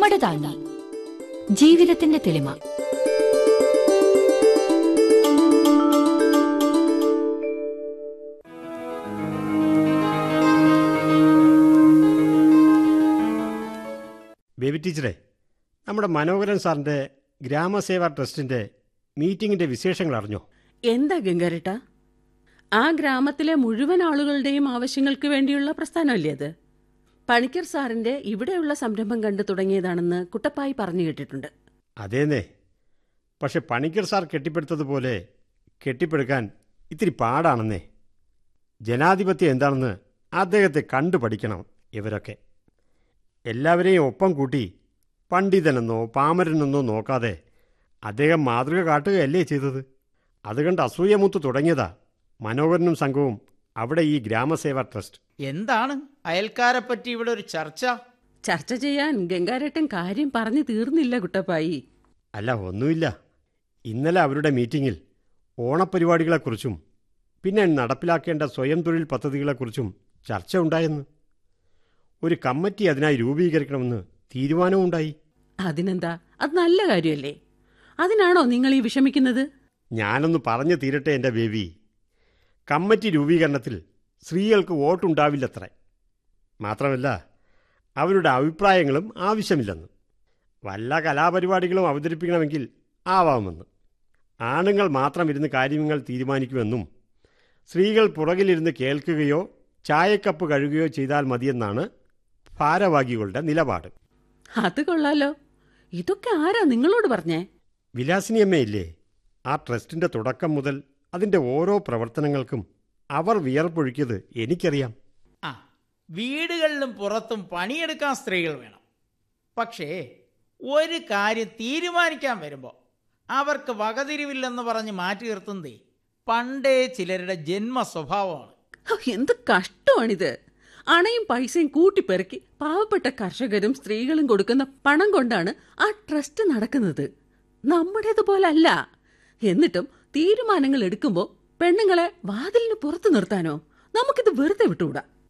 ചുമട് താങ്ങി ജീവിതത്തിന്റെ തെളിമ ബേബി ടീച്ചറെ നമ്മുടെ മനോഹരൻ സാറിൻ്റെ ഗ്രാമസേവാ ട്രസ്റ്റിൻ്റെ മീറ്റിങ്ങിൻ്റെ വിശേഷങ്ങൾ അറിഞ്ഞോ എന്താ ഗംഗാരട്ട ആ ഗ്രാമത്തിലെ മുഴുവൻ ആളുകളുടെയും ആവശ്യങ്ങൾക്ക് വേണ്ടിയുള്ള പ്രസ്ഥാനമല്ലേ അത് പണിക്കർ സാറിന്റെ ഇവിടെയുള്ള സംരംഭം കണ്ടു തുടങ്ങിയതാണെന്ന് കുട്ടപ്പായി പറഞ്ഞു കേട്ടിട്ടുണ്ട് അതേന്നേ പക്ഷെ പണിക്കർ സാർ കെട്ടിപ്പടുത്തതുപോലെ കെട്ടിപ്പടുക്കാൻ ഇത്തിരി പാടാണെന്നേ ജനാധിപത്യം എന്താണെന്ന് അദ്ദേഹത്തെ കണ്ടു പഠിക്കണം ഇവരൊക്കെ എല്ലാവരെയും ഒപ്പം കൂട്ടി പണ്ഡിതനെന്നോ പാമരനെന്നോ നോക്കാതെ അദ്ദേഹം മാതൃക കാട്ടുകയല്ലേ ചെയ്തത് അതുകണ്ട് അസൂയമൂത്ത് തുടങ്ങിയതാ മനോഹരനും സംഘവും അവിടെ ഈ ഗ്രാമസേവാ ട്രസ്റ്റ് എന്താണ് അയൽക്കാരെ പറ്റി ഇവിടെ ഒരു ചർച്ച ചർച്ച ചെയ്യാൻ ഗംഗാരട്ടൻ കാര്യം പറഞ്ഞു തീർന്നില്ല കുട്ടപ്പായി അല്ല ഒന്നുമില്ല ഇന്നലെ അവരുടെ മീറ്റിങ്ങിൽ ഓണപരിപാടികളെക്കുറിച്ചും പിന്നെ നടപ്പിലാക്കേണ്ട സ്വയം തൊഴിൽ പദ്ധതികളെക്കുറിച്ചും ചർച്ച ഉണ്ടായെന്ന് ഒരു കമ്മിറ്റി അതിനായി രൂപീകരിക്കണമെന്ന് തീരുമാനവുമുണ്ടായി അതിനെന്താ അത് നല്ല കാര്യമല്ലേ അതിനാണോ നിങ്ങൾ ഈ വിഷമിക്കുന്നത് ഞാനൊന്ന് പറഞ്ഞു തീരട്ടെ എൻ്റെ ബേബി കമ്മിറ്റി രൂപീകരണത്തിൽ സ്ത്രീകൾക്ക് വോട്ടുണ്ടാവില്ലത്രേ മാത്രമല്ല അവരുടെ അഭിപ്രായങ്ങളും ആവശ്യമില്ലെന്ന് വല്ല കലാപരിപാടികളും അവതരിപ്പിക്കണമെങ്കിൽ ആവാമെന്ന് ആണുങ്ങൾ മാത്രം ഇരുന്ന് കാര്യങ്ങൾ തീരുമാനിക്കുമെന്നും സ്ത്രീകൾ പുറകിലിരുന്ന് കേൾക്കുകയോ ചായക്കപ്പ് കഴുകുകയോ ചെയ്താൽ മതിയെന്നാണ് ഭാരവാഹികളുടെ നിലപാട് അത് കൊള്ളാലോ ഇതൊക്കെ ആരാ നിങ്ങളോട് പറഞ്ഞേ വിലാസിനിയമ്മയില്ലേ ആ ട്രസ്റ്റിൻ്റെ തുടക്കം മുതൽ അതിൻ്റെ ഓരോ പ്രവർത്തനങ്ങൾക്കും അവർ വിയർപ്പൊഴുക്കിയത് എനിക്കറിയാം ആ വീടുകളിലും പുറത്തും പണിയെടുക്കാൻ സ്ത്രീകൾ വേണം പക്ഷേ ഒരു കാര്യം തീരുമാനിക്കാൻ വരുമ്പോൾ അവർക്ക് വകതിരിവില്ലെന്ന് പറഞ്ഞ് മാറ്റി നിർത്തുന്നതേ പണ്ടേ ചിലരുടെ ജന്മ സ്വഭാവമാണ് ഹോ, എന്ത് കഷ്ടമാണിത് അണയും പൈസയും കൂട്ടിപ്പെറുക്കി പാവപ്പെട്ട കർഷകരും സ്ത്രീകളും കൊടുക്കുന്ന പണം കൊണ്ടാണ് ആ ട്രസ്റ്റ് നടക്കുന്നത് നമ്മുടേതുപോലല്ല എന്നിട്ടും തീരുമാനങ്ങൾ എടുക്കുമ്പോൾ പെണ്ണുങ്ങളെ വാതിലിന് പുറത്തു നിർത്താനോ നമുക്കിത് വെറുതെ വിട്ടുകൂടാ